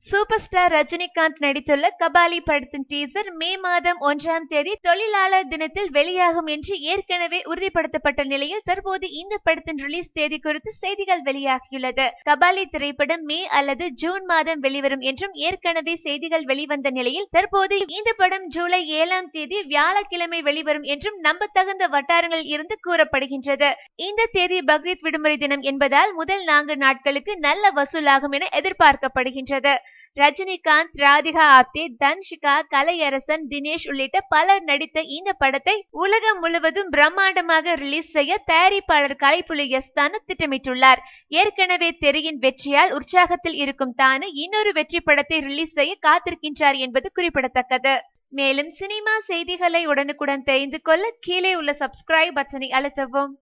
super star Rajinikanth நடித்துள்ள கபாலி படத்தின் teaser மே மாதம் ஒன்றாம் தேதி தொழிலாளர் தினத்தில் வெளியாகும் என்று ஏற்கனவே உறுதிப்படுத்தப்பட்ட நிலையில் தற்போது இந்த படத்தின் ரிலீஸ் தேதி குறித்து செய்திகள் வெளியாகியுள்ளது கபாலி திரைப்படம் மே அல்லது ஜூன் மாதம் வெளிவரும் என்றும் ஏற்கனவே செய்திகள் வெளிவந்த நிலையில் தற்போது இந்த படம் ஜூலை ஏழாம் தேதி வியாழக்கிழமை வெளிவரும் என்றும் நம்பத்தகுந்த வட்டாரங்களில் இருந்து கூறப்படுகின்றது இந்த தேதி பக்ரீத் விடுமுறை தினம் என்பதால் முதல் நான்கு நாட்களுக்கு நல்ல வசூலாகும் என எதிர்பார்க்கப்படுகின்றது ரஜினிகாந்த் ராதிகா ஆப்தே தன்ஷிகா கலையரசன் தினேஷ் உள்ளிட்ட பலர் நடித்த இந்த படத்தை உலகம் முழுவதும் பிரம்மாண்டமாக ரிலீஸ் செய்ய தயாரிப்பாளர் கலைப்புலி எஸ் தானு திட்டமிட்டுள்ளார் ஏற்கனவே தெரியின் வெற்றியால் உற்சாகத்தில் இருக்கும் தானு இன்னொரு வெற்றி படத்தை ரிலீஸ் செய்ய காத்திருக்கின்றார் என்பது குறிப்பிடத்தக்கது மேலும் சினிமா செய்திகளை உடனுக்குடன் தெரிந்து கொள்ள கீழே உள்ள சப்ஸ்கிரைப் பட்டனை அழுத்தவும்